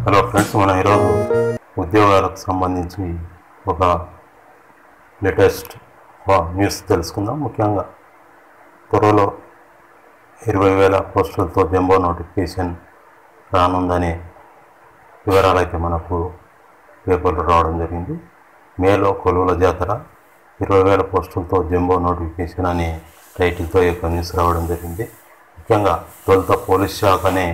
hello friends మనం ఈరోజు ఉద్యోగాలకు సంబంధించి ఒక లేటెస్ట్ న్యూస్ తెలుసుకుందాం ముఖ్యంగా త్వరలో ఇరవై వేల పోస్టులతో జంబో నోటిఫికేషన్ రానుందనే వివరాలు అయితే మనకు పేపర్లో రావడం జరిగింది మేలో కొలువుల జాతర ఇరవై వేల పోస్టులతో జంబో నోటిఫికేషన్ అనే టైటిల్తో ఈ యొక్క న్యూస్ రావడం జరిగింది ముఖ్యంగా తొలుత పోలీస్ శాఖనే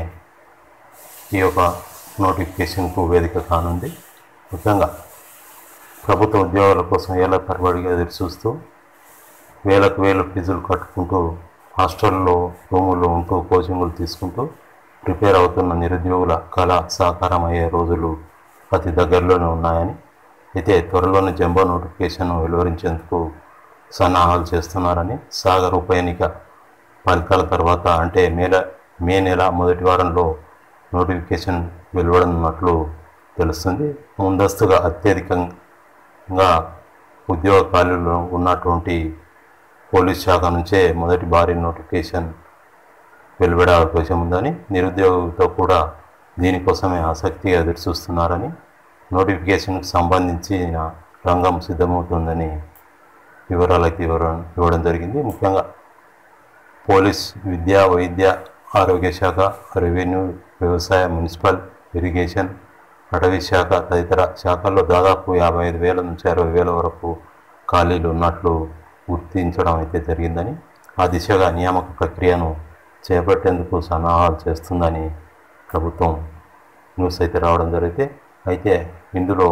ఈ యొక్క నోటిఫికేషన్కు వేదిక కానుంది ముఖ్యంగా ప్రభుత్వ ఉద్యోగాల కోసం ఏళ్ళ తరబడిగా ఎదురు చూస్తూ వేలకు వేల ఫీజులు కట్టుకుంటూ హాస్టల్లో రూముల్లో ఉంటూ కోచింగులు తీసుకుంటూ ప్రిపేర్ అవుతున్న నిరుద్యోగుల కళ సాకారం అయ్యే రోజులు అతి దగ్గరలోనే ఉన్నాయని అయితే త్వరలోనే జంబో నోటిఫికేషన్ వెలువరించేందుకు సన్నాహాలు చేస్తున్నారని సాగర్ ఉప ఎన్నిక ఫలితాల తర్వాత అంటే మేల మే నెల మొదటి వారంలో నోటిఫికేషన్ వెలువడనున్నట్లు తెలుస్తుంది ముందస్తుగా అత్యధికంగా ఉద్యోగ ఖాళీలు ఉన్నటువంటి పోలీస్ శాఖ నుంచే మొదటి భారీ నోటిఫికేషన్ వెలువడే అవకాశం ఉందని నిరుద్యోగులతో కూడా దీనికోసమే ఆసక్తిగా ఎదురుచూస్తున్నారని నోటిఫికేషన్కు సంబంధించిన రంగం సిద్ధమవుతుందని వివరాలు అయితే ఇవ్వడం ఇవ్వడం జరిగింది ముఖ్యంగా పోలీస్ విద్య వైద్య ఆరోగ్య శాఖ రెవెన్యూ వ్యవసాయ మున్సిపల్ ఇరిగేషన్ అటవీ శాఖ తదితర శాఖల్లో దాదాపు యాభై ఐదు వేల నుంచి అరవై వేల వరకు ఖాళీలు ఉన్నట్లు గుర్తించడం అయితే జరిగిందని ఆ దిశగా నియామక ప్రక్రియను చేపట్టేందుకు సన్నాహాలు చేస్తుందని ప్రభుత్వం న్యూస్ అయితే రావడం జరిగితే అయితే ఇందులో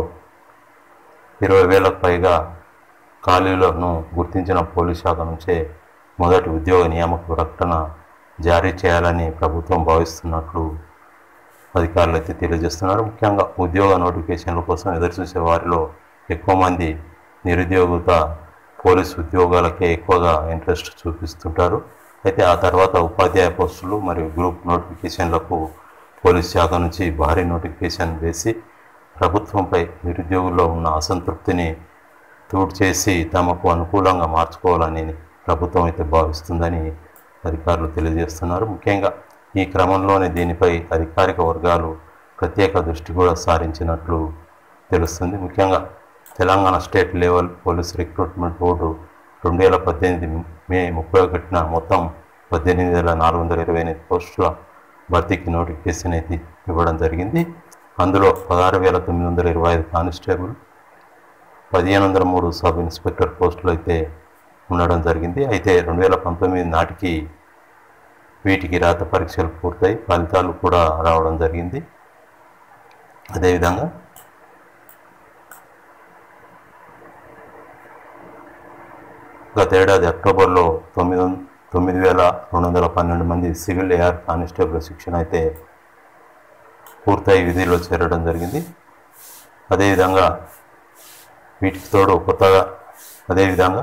ఇరవై వేలకు పైగా ఖాళీలను గుర్తించిన పోలీస్ శాఖ నుంచే మొదటి ఉద్యోగ నియామక ప్రకటన జారీ చేయాలని ప్రభుత్వం భావిస్తున్నట్లు అధికారులు అయితే తెలియజేస్తున్నారు ముఖ్యంగా ఉద్యోగ నోటిఫికేషన్ల కోసం ఎదురుచూసే వారిలో ఎక్కువ మంది నిరుద్యోగిత పోలీస్ ఉద్యోగాలకే ఎక్కువగా ఇంట్రెస్ట్ చూపిస్తుంటారు అయితే ఆ తర్వాత ఉపాధ్యాయ పోస్టులు మరియు గ్రూప్ నోటిఫికేషన్లకు పోలీస్ శాఖ నుంచి భారీ నోటిఫికేషన్ వేసి ప్రభుత్వంపై నిరుద్యోగుల్లో ఉన్న అసంతృప్తిని చేసి తమకు అనుకూలంగా మార్చుకోవాలని ప్రభుత్వం అయితే భావిస్తుందని అధికారులు తెలియజేస్తున్నారు ముఖ్యంగా ఈ క్రమంలోనే దీనిపై అధికారిక వర్గాలు ప్రత్యేక దృష్టి కూడా సారించినట్లు తెలుస్తుంది ముఖ్యంగా Telangana state level police recruitment board రెండు వేల పద్దెనిమిది మే ముప్పై ఒకటిన మొత్తం పద్దెనిమిది వేల నాలుగు వందల ఇరవై ఎనిమిది పోస్టుల భర్తీకి నోటిఫికేషన్ అయితే ఇవ్వడం జరిగింది అందులో పదహారు వేల తొమ్మిది వందల ఇరవై ఐదు కానిస్టేబుల్ పదిహేను వందల మూడు సబ్ ఇన్స్పెక్టర్ పోస్టులు అయితే ఉండడం జరిగింది అయితే రెండు వేల పంతొమ్మిది నాటికి వీటికి రాత పరీక్షలు పూర్తయి ఫలితాలు కూడా రావడం జరిగింది అదేవిధంగా గతేడాది అక్టోబర్లో తొమ్మిది వం- తొమ్మిది వేల రెండు వందల పన్నెండు మంది సివిల్ ఏఆర్ కానిస్టేబుల్ శిక్షణ అయితే పూర్తయి విధిలో చేరడం జరిగింది అదేవిధంగా వీటికి తోడు కొత్తగా అదేవిధంగా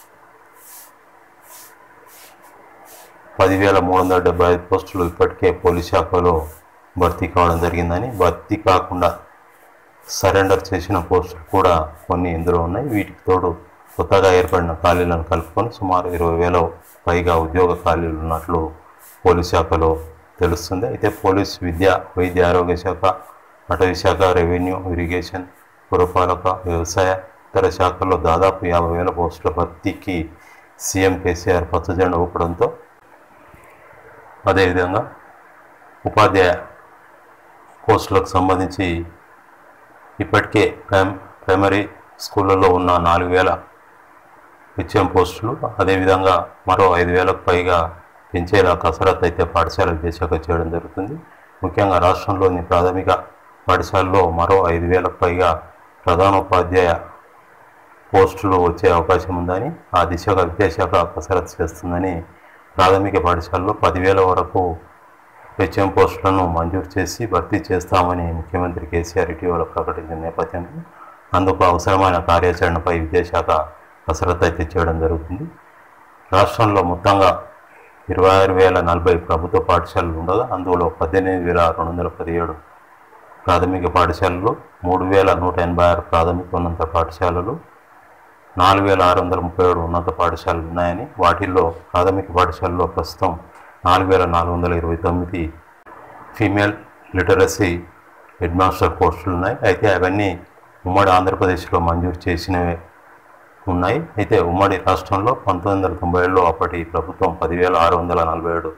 పదివేల మూడు వందల డెబ్బై ఐదు పోస్టులు ఇప్పటికే పోలీస్ శాఖలో భర్తీ కావడం జరిగిందని భర్తీ కాకుండా సరెండర్ చేసిన పోస్టులు కూడా కొన్ని ఇందులో ఉన్నాయి వీటికి తోడు కొత్తగా ఏర్పడిన ఖాళీలను కలుపుకొని సుమారు ఇరవై వేల పైగా ఉద్యోగ ఖాళీలు ఉన్నట్లు పోలీస్ శాఖలో తెలుస్తుంది అయితే పోలీస్ విద్య వైద్య ఆరోగ్య శాఖ అటవీ శాఖ రెవెన్యూ ఇరిగేషన్ పురపాలక వ్యవసాయ ఇతర శాఖల్లో దాదాపు యాభై వేల పోస్టుల భర్తీకి సీఎం కేసీఆర్ పచ్చజెండా ఊపడంతో అదేవిధంగా ఉపాధ్యాయ పోస్టులకు సంబంధించి ఇప్పటికే ప్రైమ్ ప్రైమరీ స్కూళ్ళలో ఉన్న నాలుగు వేల హెచ్ఎం పోస్టులు అదేవిధంగా మరో ఐదు వేలకు పైగా పెంచేలా కసరత్తు అయితే పాఠశాల దిశగా చేయడం జరుగుతుంది ముఖ్యంగా రాష్ట్రంలోని ప్రాథమిక పాఠశాలలో మరో ఐదు వేలకు పైగా ప్రధానోపాధ్యాయ పోస్టులు వచ్చే అవకాశం ఉందని ఆ దిశగా విద్యాశాఖ కసరత్తు చేస్తుందని ప్రాథమిక పాఠశాలలో పదివేల వరకు హెచ్ఎం పోస్టులను మంజూరు చేసి భర్తీ చేస్తామని ముఖ్యమంత్రి కేసీఆర్ ఇటీవల ప్రకటించిన నేపథ్యంలో అందుకు అవసరమైన కార్యాచరణపై విద్యాశాఖ కసరత్తు అయితే చేయడం జరుగుతుంది రాష్ట్రంలో మొత్తంగా ఇరవై ఆరు వేల నలభై ప్రభుత్వ పాఠశాలలు ఉండగా అందులో పద్దెనిమిది వేల రెండు వందల పదిహేడు ప్రాథమిక పాఠశాలలు మూడు వేల నూట ఎనభై ఆరు ప్రాథమికోన్నత పాఠశాలలు నాలుగు వేల ఆరు వందల ముప్పై ఏడు ఉన్నత పాఠశాలలు ఉన్నాయని వాటిల్లో ప్రాథమిక పాఠశాలలో ప్రస్తుతం నాలుగు వేల నాలుగు వందల ఇరవై తొమ్మిది ఫీమేల్ లిటరసీ హెడ్ మాస్టర్ పోస్టులు ఉన్నాయి అయితే అవన్నీ ఉమ్మడి ఆంధ్రప్రదేశ్లో మంజూరు చేసినవే ఉన్నాయి అయితే ఉమ్మడి రాష్ట్రంలో పంతొమ్మిది వందల తొంభై ఏడులో అప్పటి ప్రభుత్వం పదివేల ఆరు వందల నలభై ఏడు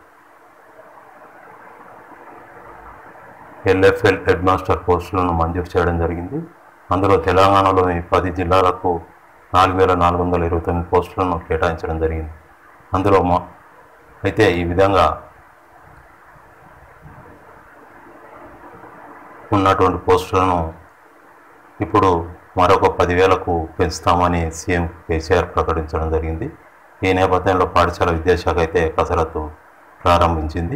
ఎల్ఎఫ్ఎల్ హెడ్ మాస్టర్ పోస్టులను మంజూరు చేయడం జరిగింది అందులో తెలంగాణలోని పది జిల్లాలకు నాలుగు వేల నాలుగు వందల ఇరవై తొమ్మిది పోస్టులను కేటాయించడం జరిగింది అందులో మా అయితే ఈ విధంగా ఉన్నటువంటి పోస్టులను ఇప్పుడు మరొక పదివేలకు పెంచుతామని సీఎం కేసీఆర్ ప్రకటించడం జరిగింది ఈ నేపథ్యంలో పాఠశాల విద్యాశాఖ అయితే కసరత్తు ప్రారంభించింది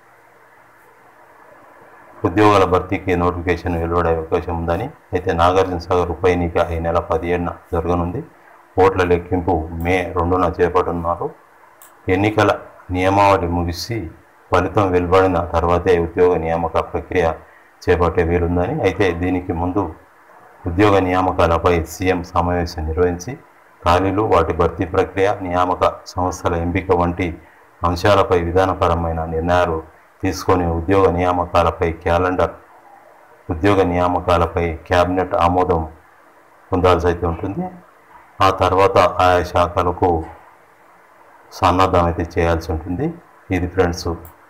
ఉద్యోగాల భర్తీకి నోటిఫికేషన్ వెలువడే అవకాశం ఉందని అయితే నాగార్జున సాగర్ ఉప ఎన్నిక ఈ నెల పదిహేడున జరగనుంది ఓట్ల లెక్కింపు మే రెండున చేపట్టనున్నారు ఎన్నికల నియమావళి ముగిసి ఫలితం వెలువడిన తర్వాతే ఉద్యోగ నియామక ప్రక్రియ చేపట్టే వీలుందని అయితే దీనికి ముందు ఉద్యోగ నియామకాలపై సీఎం సమావేశం నిర్వహించి ఖాళీలు వాటి భర్తీ ప్రక్రియ నియామక సంస్థల ఎంపిక వంటి అంశాలపై విధానపరమైన నిర్ణయాలు తీసుకొని ఉద్యోగ నియామకాలపై క్యాలెండర్ ఉద్యోగ నియామకాలపై క్యాబినెట్ ఆమోదం పొందాల్సి అయితే ఉంటుంది ఆ తర్వాత ఆయా శాఖలకు సన్నద్ధం అయితే చేయాల్సి ఉంటుంది ఇది ఫ్రెండ్స్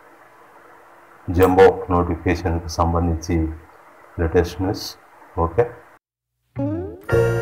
జంబో నోటిఫికేషన్కి సంబంధించి లేటెస్ట్ న్యూస్ ఓకే